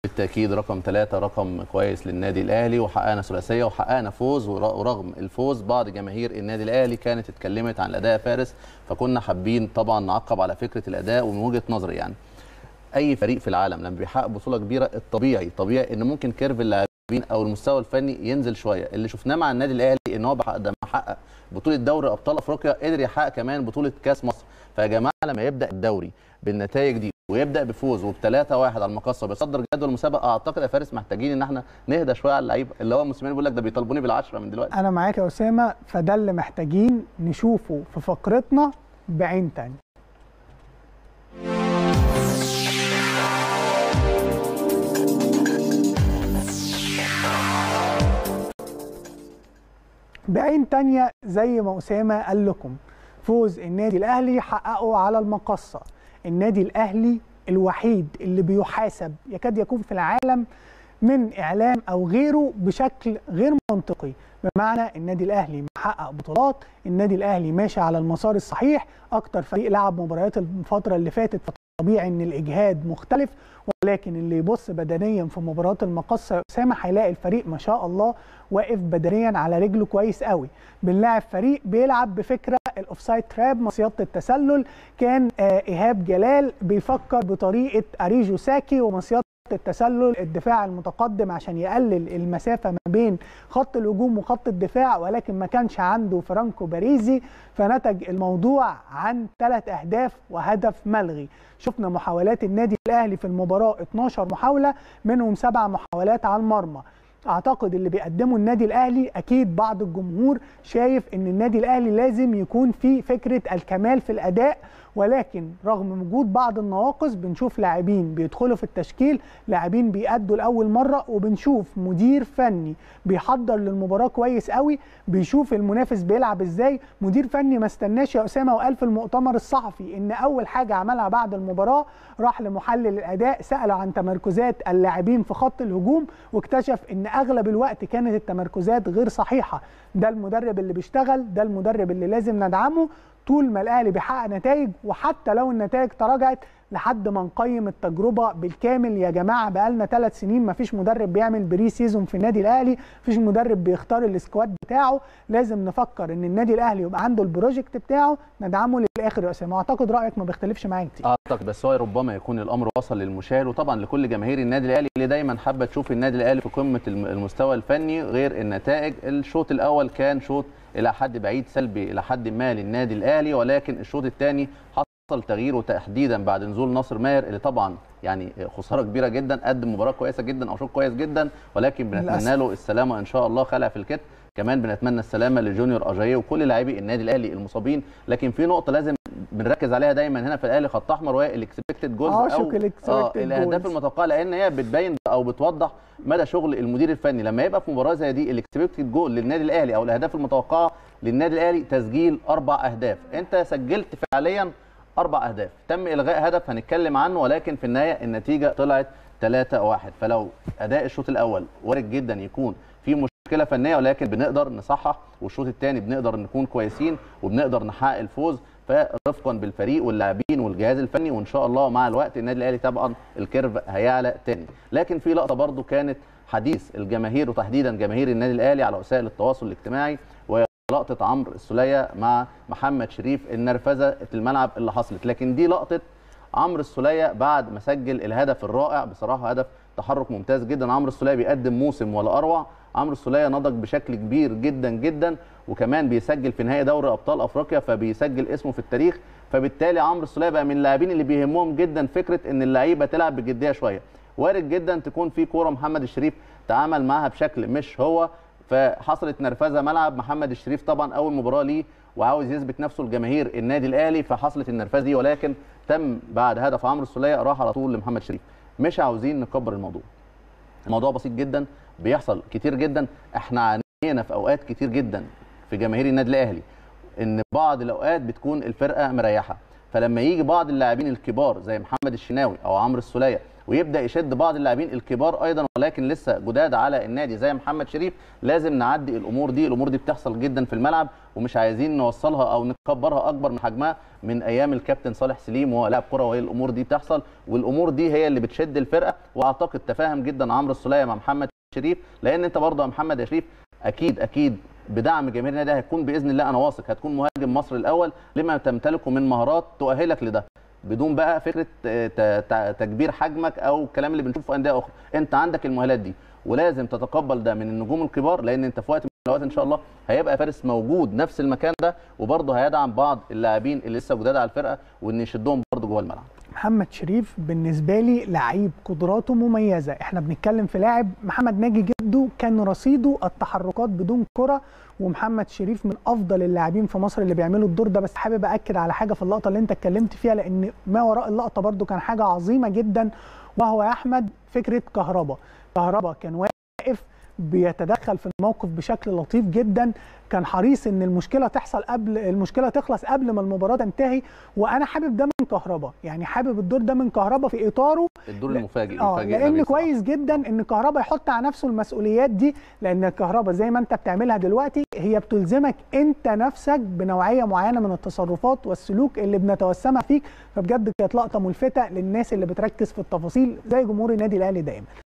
بالتاكيد رقم ثلاثة رقم كويس للنادي الاهلي وحققنا ثلاثيه وحققنا فوز ورغم الفوز بعض جماهير النادي الاهلي كانت اتكلمت عن الاداء فارس فكنا حابين طبعا نعقب على فكره الاداء ومن وجهه نظري يعني اي فريق في العالم لما بيحقق بطوله كبيره الطبيعي طبيعي ان ممكن كيرف اللاعبين او المستوى الفني ينزل شويه اللي شفناه مع النادي الاهلي ان هو بعد ما حقق بطوله دوري ابطال افريقيا قدر يحقق كمان بطوله كاس مصر فيا جماعه لما يبدا الدوري بالنتائج دي ويبدا بفوز وبثلاثة واحد على المقصه وبيصدر جدول المسابقه اعتقد يا فارس محتاجين ان احنا نهدى شويه على اللعيبه اللي هو موسيماني بيقول لك ده بيطالبوني بالعشره من دلوقتي انا معاك يا اسامه فده اللي محتاجين نشوفه في فقرتنا بعين تاني بعين تانية زي ما أسامة قال لكم فوز النادي الأهلي حققه على المقصة النادي الأهلي الوحيد اللي بيحاسب يكاد يكون في العالم من إعلام أو غيره بشكل غير منطقي بمعنى النادي الأهلي محقق بطولات النادي الأهلي ماشي على المسار الصحيح أكتر فريق لعب مباريات الفترة اللي فاتت طبيعي ان الاجهاد مختلف ولكن اللي يبص بدنيا في مباراه المقصه يا اسامه هيلاقي الفريق ما شاء الله واقف بدنيا على رجله كويس قوي بنلاعب فريق بيلعب بفكره الاوفسايد تراب مصيده التسلل كان آه ايهاب جلال بيفكر بطريقه اريجو ساكي ومصيده التسلل الدفاع المتقدم عشان يقلل المسافة ما بين خط الهجوم وخط الدفاع ولكن ما كانش عنده فرانكو باريزي فنتج الموضوع عن ثلاث أهداف وهدف ملغي شفنا محاولات النادي الأهلي في المباراة 12 محاولة منهم سبع محاولات على المرمى اعتقد اللي بيقدمه النادي الاهلي اكيد بعض الجمهور شايف ان النادي الاهلي لازم يكون في فكره الكمال في الاداء ولكن رغم وجود بعض النواقص بنشوف لاعبين بيدخلوا في التشكيل لاعبين بيأدوا لاول مره وبنشوف مدير فني بيحضر للمباراه كويس قوي بيشوف المنافس بيلعب ازاي مدير فني ما استناش يا اسامه وقال في المؤتمر الصحفي ان اول حاجه عملها بعد المباراه راح لمحلل الاداء ساله عن تمركزات اللاعبين في خط الهجوم واكتشف ان اغلب الوقت كانت التمركزات غير صحيحه ده المدرب اللي بيشتغل ده المدرب اللي لازم ندعمه طول ما الاهلي بيحقق نتائج وحتى لو النتائج تراجعت لحد ما نقيم التجربه بالكامل يا جماعه بقالنا ثلاث سنين ما فيش مدرب بيعمل بري سيزون في النادي الاهلي فيش مدرب بيختار السكواد بتاعه لازم نفكر ان النادي الاهلي يبقى عنده البروجكت بتاعه ندعمه للاخر يا اسامه اعتقد رايك ما بيختلفش معايا كتير اعتقد بس هو ربما يكون الامر وصل للمشاهد وطبعا لكل جماهير النادي الاهلي اللي دايما حابه تشوف النادي الاهلي في قمه المستوى الفني غير النتائج الشوط الاول كان شوط الى حد بعيد سلبي الى حد ما للنادي الاهلي ولكن الشوط الثاني حصل تغيير وتحديدا بعد نزول ناصر ماهر اللي طبعا يعني خساره كبيره جدا قدم مباراه كويسه جدا او شوط كويس جدا ولكن بنتمنى له السلامه ان شاء الله خلع في الكتف كمان بنتمنى السلامه لجونيور اجاييه وكل لاعبي النادي الاهلي المصابين لكن في نقطه لازم بنركز عليها دايما هنا في الاهلي خط احمر وهي الاكسبكتد جولز او اه الاهداف المتوقعه لان هي بتبين او بتوضح مدى شغل المدير الفني لما يبقى في مباراه زي دي الاكسبكتد جول للنادي الاهلي او الاهداف المتوقعه للنادي الاهلي تسجيل اربع اهداف انت سجلت فعليا اربع اهداف تم الغاء هدف هنتكلم عنه ولكن في النهايه النتيجه طلعت 3 1 فلو اداء الشوط الاول وارد جدا يكون في مشكله فنيه ولكن بنقدر نصحح والشوط الثاني بنقدر نكون كويسين وبنقدر نحقق الفوز فرفقا بالفريق واللاعبين والجهاز الفني وان شاء الله مع الوقت النادي الاهلي طبعا الكيرف هيعلى تاني لكن في لقطه برضو كانت حديث الجماهير وتحديدا جماهير النادي الاهلي على وسائل التواصل الاجتماعي ولقطه عمرو السوليه مع محمد شريف النرفزه الملعب اللي حصلت لكن دي لقطه عمرو السوليه بعد ما سجل الهدف الرائع بصراحه هدف تحرك ممتاز جدا عمرو السوليه بيقدم موسم ولا اروع عمرو السوليه نضج بشكل كبير جدا جدا وكمان بيسجل في نهائي دوري ابطال افريقيا فبيسجل اسمه في التاريخ فبالتالي عمرو السوليه بقى من اللاعبين اللي بيهمهم جدا فكره ان اللعيبه تلعب بجديه شويه وارد جدا تكون في كوره محمد الشريف تعامل معاها بشكل مش هو فحصلت نرفزه ملعب محمد الشريف طبعا اول مباراه ليه وعاوز يثبت نفسه لجماهير النادي الاهلي فحصلت النرفزه دي ولكن تم بعد هدف عمرو السوليه راح على طول لمحمد شريف مش عاوزين نكبر الموضوع الموضوع بسيط جدا بيحصل كتير جدا احنا عانينا في اوقات كتير جدا في جماهير النادي الاهلي ان بعض الاوقات بتكون الفرقه مريحه فلما يجي بعض اللاعبين الكبار زي محمد الشناوي او عمرو السوليه ويبدا يشد بعض اللاعبين الكبار ايضا ولكن لسه جداد على النادي زي محمد شريف لازم نعدي الامور دي الامور دي بتحصل جدا في الملعب ومش عايزين نوصلها او نكبرها اكبر من حجمها من ايام الكابتن صالح سليم وهو لاعب كره وهي الامور دي بتحصل والامور دي هي اللي بتشد الفرقه واعتقد تفاهم جدا عمرو السوليه مع محمد شريف لان انت برضه يا محمد يا شريف اكيد اكيد بدعم جماهير النادي هيكون باذن الله انا واثق هتكون مهاجم مصر الاول لما تمتلكه من مهارات تؤهلك لده بدون بقى فكره تكبير حجمك او الكلام اللي بنشوفه في انديه اخرى انت عندك المؤهلات دي ولازم تتقبل ده من النجوم الكبار لان انت في وقت من الاوقات ان شاء الله هيبقى فارس موجود نفس المكان ده وبرضه هيدعم بعض اللاعبين اللي لسه جداد على الفرقه وان يشدهم برضه جوه الملعب محمد شريف بالنسبه لي لعيب قدراته مميزه احنا بنتكلم في لاعب محمد ناجي جده كان رصيده التحركات بدون كره ومحمد شريف من افضل اللاعبين في مصر اللي بيعملوا الدور ده بس حابب اكد على حاجه في اللقطه اللي انت اتكلمت فيها لان ما وراء اللقطه برده كان حاجه عظيمه جدا وهو يا احمد فكره كهربا كهربا كان واقف بيتدخل في الموقف بشكل لطيف جدا كان حريص ان المشكله تحصل قبل المشكله تخلص قبل ما المباراه تنتهي وانا حابب ده من كهربا يعني حابب الدور ده من كهربا في اطاره الدور المفاجئ اه لان كويس جدا ان كهربا يحط على نفسه المسؤوليات دي لان الكهربا زي ما انت بتعملها دلوقتي هي بتلزمك انت نفسك بنوعيه معينه من التصرفات والسلوك اللي بنتوسمها فيك فبجد كانت لقطه ملفته للناس اللي بتركز في التفاصيل زي جمهور النادي الاهلي دايما